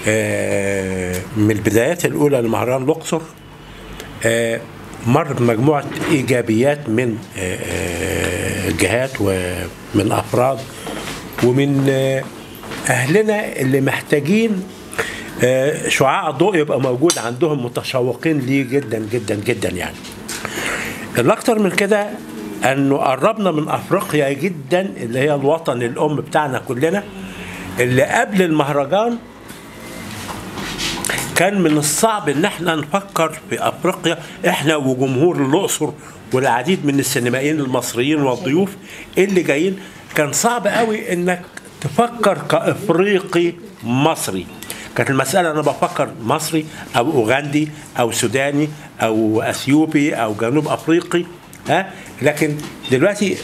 آه، من البدايات الاولى لمهرجان الاقصر آه، مر بمجموعه ايجابيات من آه، آه، جهات ومن افراد ومن آه، اهلنا اللي محتاجين آه، شعاع الضوء يبقى موجود عندهم متشوقين ليه جدا جدا جدا يعني الاكتر من كده انه قربنا من افريقيا جدا اللي هي الوطن الام بتاعنا كلنا اللي قبل المهرجان كان من الصعب ان احنا نفكر في افريقيا احنا وجمهور الاقصر والعديد من السينمائيين المصريين والضيوف اللي جايين كان صعب قوي انك تفكر كافريقي مصري كانت المسألة أنا بفكر مصري أو أوغندي أو سوداني أو أثيوبي أو جنوب أفريقي ها لكن دلوقتي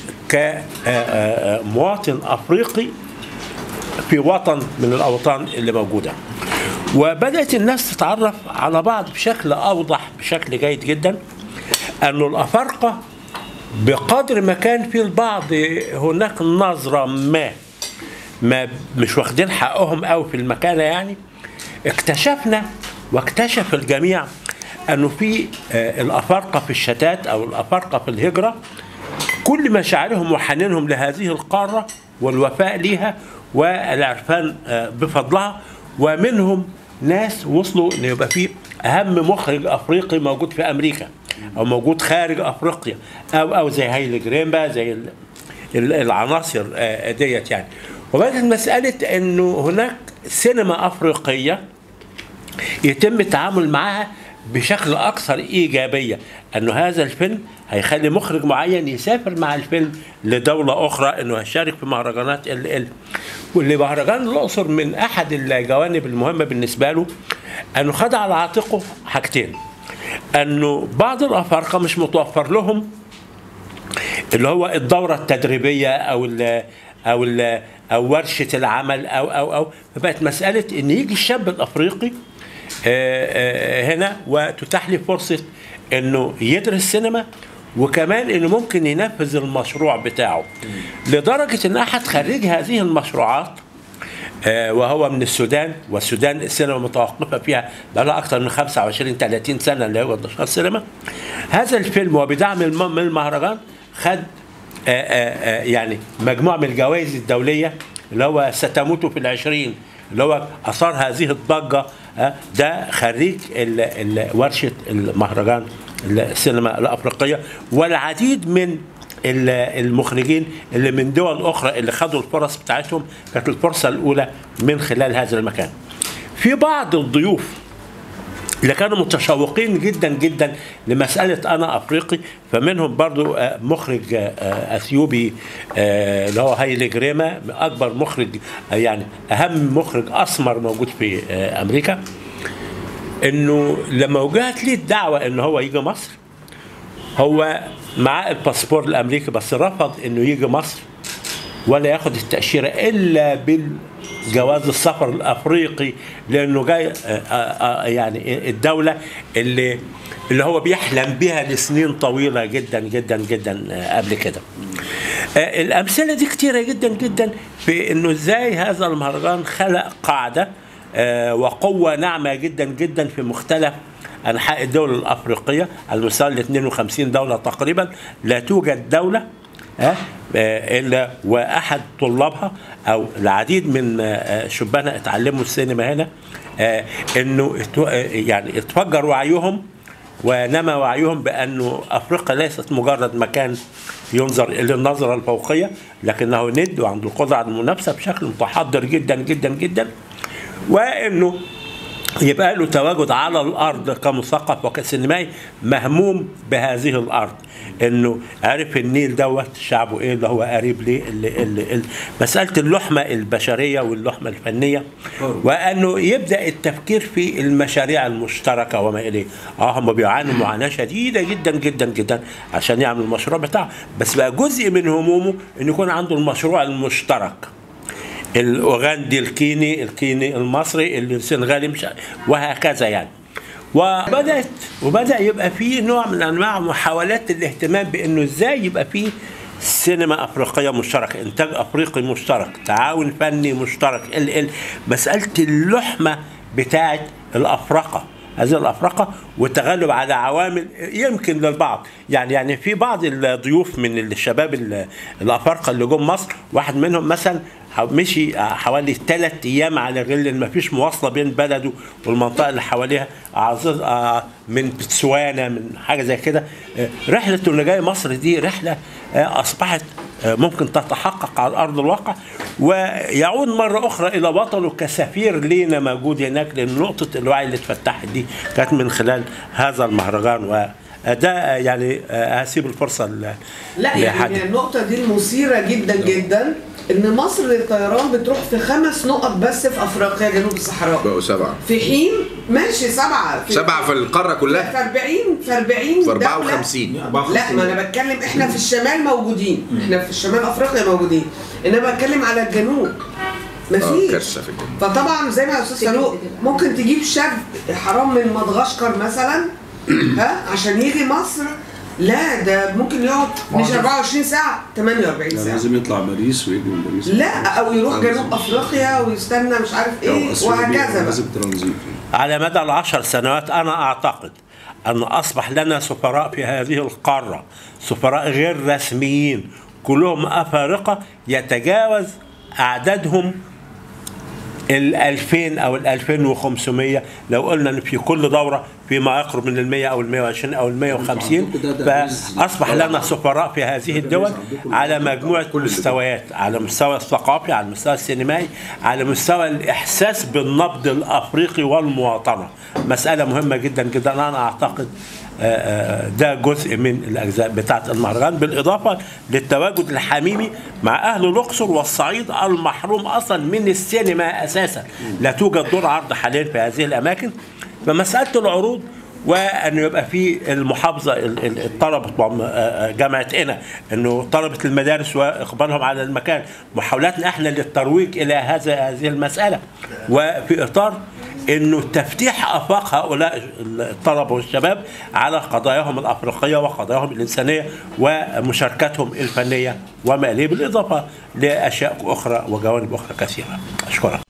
كمواطن أفريقي في وطن من الأوطان اللي موجودة وبدأت الناس تتعرف على بعض بشكل أوضح بشكل جيد جدا أنه الأفارقة بقدر ما كان في البعض هناك نظرة ما ما مش واخدين حقهم قوي في المكانة يعني اكتشفنا واكتشف الجميع أنه في آه، الأفارقة في الشتات أو الأفارقة في الهجرة كل مشاعرهم وحنينهم لهذه القارة والوفاء ليها والعرفان آه، بفضلها ومنهم ناس وصلوا ان يبقى في اهم مخرج افريقي موجود في امريكا او موجود خارج افريقيا او او زي هايل جريمبا زي ال- ال- العناصر آه، ديت يعني وبدات مساله انه هناك سينما افريقيه يتم التعامل معها بشكل اكثر ايجابيه انه هذا الفيلم هيخلي مخرج معين يسافر مع الفيلم لدوله اخرى انه هيشارك في مهرجانات ال ال واللي مهرجان الاقصر من احد الجوانب المهمه بالنسبه له انه خد على عاتقه حاجتين انه بعض الافارقه مش متوفر لهم اللي هو الدوره التدريبيه او ال او ال او ورشه العمل او او او فبقت مساله ان يجي الشاب الافريقي آه، آه، هنا وتتاح لي فرصه انه يدرس سينما وكمان انه ممكن ينفذ المشروع بتاعه لدرجه ان احد خريجي هذه المشروعات آه، وهو من السودان والسودان السينما متوقفه فيها بقى لها اكثر من 25 30 سنه اللي هو انتشار السينما هذا الفيلم وبدعم الم- من المهرجان خد آه، آه، آه، يعني مجموعه من الجوائز الدوليه اللي هو ستموت في العشرين اللي هو اثار هذه الضجه آه، ده خريج ال- ال- ورشه المهرجان السينما الافريقيه والعديد من ال- المخرجين اللي من دول اخرى اللي خدوا الفرص بتاعتهم كانت الفرصه الاولى من خلال هذا المكان. في بعض الضيوف اللي كانوا متشوقين جدا جدا لمسألة أنا أفريقي فمنهم برضو آه، مخرج آه، أثيوبي آه، اللي هو هايلي جريما أكبر مخرج آه، يعني أهم مخرج أسمر موجود في آه، أمريكا إنه لما وجهت لي الدعوة إن هو يجي مصر هو معاه الباسبور الأمريكي بس رفض إنه يجي مصر ولا ياخد التأشيرة إلا بالجواز السفر الأفريقي لأنه جاي آه، آه، آه، يعني الدولة اللي اللي هو بيحلم بها لسنين طويلة جدا جدا جدا آه، قبل كده آه، الأمثلة دي كتيرة جدا جدا في إنه إزاي هذا المهرجان خلق قاعدة آه، وقوة ناعمة جدا جدا في مختلف أنحاء الدول الأفريقية على مستوى ال 52 دولة تقريبا لا توجد دولة ها آه، الا واحد طلابها او العديد من آه، شبانها اتعلموا السينما هنا آه، انه اتو- آه، يعني اتفجر وعيهم ونمى وعيهم بانه افريقيا ليست مجرد مكان ينظر الى النظره الفوقيه لكنه ند وعنده القدره على المنافسه بشكل متحضر جدا جدا جدا وانه يبقى له تواجد على الارض كمثقف وكسينمائي مهموم بهذه الارض انه عرف النيل دوت شعبه ايه اللي هو قريب ليه اللي اللي اللي مساله اللحمه البشريه واللحمه الفنيه وانه يبدا التفكير في المشاريع المشتركه وما اليه اه هم بيعانوا معاناه شديده جدا جدا جدا عشان يعمل المشروع بتاعه بس بقى جزء من همومه انه يكون عنده المشروع المشترك الاوغندي الكيني الكيني المصري السنغالي مش وهكذا يعني وبدات وبدا يبقى في نوع من انواع محاولات الاهتمام بانه ازاي يبقى في سينما افريقيه مشتركه انتاج افريقي مشترك تعاون فني مشترك ال ال مساله اللحمه بتاعه الافرقه هذه الافرقه والتغلب على عوامل يمكن للبعض يعني يعني في بعض الضيوف من الشباب ال- الافارقه اللي جم مصر واحد منهم مثلا مشي حوالي ثلاث ايام على غل ما فيش مواصله بين بلده والمنطقه اللي حواليها أعز- آه، من بتسوانا من حاجه زي كده آه، رحله اللي جاي مصر دي رحله آه، اصبحت آه، ممكن تتحقق على ارض الواقع ويعود مره اخرى الى وطنه كسفير لينا موجود هناك لان نقطه الوعي اللي اتفتحت دي كانت من خلال هذا المهرجان وده آه، يعني آه، هسيب الفرصه ل- لا لحد. يعني النقطة دي المثيرة جدا جدا ان مصر للطيران بتروح في خمس نقط بس في افريقيا جنوب الصحراء بقوا سبعة في حين ماشي سبعة في سبعة في القارة في كلها 40 في 40 في دولة 54 لا ما انا بتكلم احنا في الشمال موجودين احنا في الشمال افريقيا موجودين انما بتكلم على الجنوب اه مفيش كارثة في الجنوب فطبعا زي ما يا استاذ فاروق ممكن تجيب شاب حرام من مدغشقر مثلا ها عشان يجي مصر لا ده ممكن يقعد مش 24 ساعه 48 يعني ساعه لازم يطلع باريس ويجي من باريس لا او يروح آه، جنوب لازم. افريقيا ويستنى مش عارف أو ايه أثيوبيا، وهكذا بقى لازم ترانزيت على مدى العشر سنوات أنا أعتقد أن أصبح لنا سفراء في هذه القارة سفراء غير رسميين كلهم أفارقة يتجاوز أعدادهم ال 2000 او ال 2500 لو قلنا ان في كل دوره في ما يقرب من ال 100 او ال 120 او ال 150 ده- ده رز. فاصبح لنا سفراء في هذه الدول على مجموعه مستويات على المستوى الثقافي على المستوى السينمائي على مستوى الاحساس بالنبض الافريقي والمواطنه مساله مهمه جدا جدا انا اعتقد آه، آه، ده جزء من الاجزاء بتاعه المهرجان بالاضافه للتواجد الحميمي مع اهل الاقصر والصعيد المحروم اصلا من السينما اساسا لا توجد دور عرض حاليا في هذه الاماكن فمساله العروض وان يبقى في المحافظه ال- ال- الطلبه طبعاً، آه، آه، جامعه قنا انه طلبه المدارس واقبالهم على المكان محاولاتنا احنا للترويج الى هذا هذه المساله وفي اطار انه تفتيح افاق هؤلاء الطلبه والشباب على قضاياهم الافريقيه وقضاياهم الانسانيه ومشاركتهم الفنيه وما اليه بالاضافه لاشياء اخرى وجوانب اخرى كثيره اشكرك